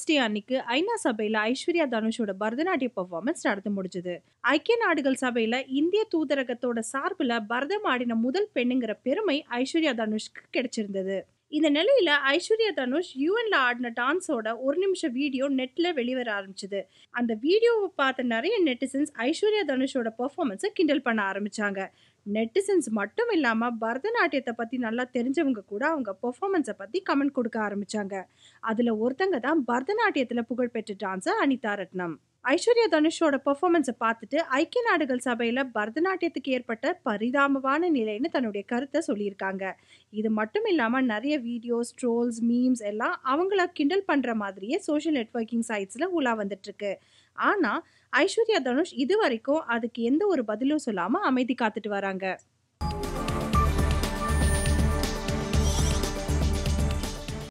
earths டே அன்னைக்கு ஐநா சபையில ஐஸ்வர்யா தனுஷோட பரதநாட்டிய பெர்ஃபார்மன்ஸ் நடந்து முடிஞ்சது ஐக்கிய நாடுகள் சபையில இந்திய தூதரகத்தோட சார்பில் பரதம் ஆடின முதல் பெண்ணுங்கிற பெருமை ஐஸ்வர்யா தனுஷ்க்கு கிடைச்சிருந்தது இந்த நிலையில ஐஸ்வர்யா தனுஷ் யூஎன்ல ஆடின டான்ஸோட ஒரு நிமிஷம் வீடியோ நெட்ல வெளிவர ஆரம்பிச்சது அந்த வீடியோவை பார்த்த நிறைய நெட்டிசன்ஸ் ஐஸ்வர்யா தனுஷோட பெர்ஃபார்மன்ஸை கிண்டல் பண்ண ஆரம்பிச்சாங்க நெட்டிசன்ஸ் மட்டும் இல்லாம பரதநாட்டியத்தை பத்தி நல்லா தெரிஞ்சவங்க கூட அவங்க பெர்ஃபார்மன்ஸை பத்தி கமெண்ட் கொடுக்க ஆரம்பிச்சாங்க அதுல ஒருத்தங்க தான் பரதநாட்டியத்துல புகழ்பெற்ற டான்ஸர் அனிதா ரத்னம் ஐஸ்வர்யா தனுஷோட பெர்ஃபார்மன்ஸை பார்த்துட்டு ஐக்கிய நாடுகள் சபையில பரதநாட்டியத்துக்கு ஏற்பட்ட பரிதாபமான நிலைன்னு தன்னுடைய கருத்தை சொல்லியிருக்காங்க இது மட்டும் இல்லாம நிறைய வீடியோஸ் ட்ரோல்ஸ் மீம்ஸ் எல்லாம் அவங்கள கிண்டல் பண்ற மாதிரியே சோஷியல் நெட்வொர்க்கிங் சைட்ஸ்ல உலா வந்துட்டு இருக்கு ஆனா ஐஸ்வர்யா தனுஷ் இது வரைக்கும் அதுக்கு எந்த ஒரு பதிலும் சொல்லாம அமைதி காத்துட்டு வராங்க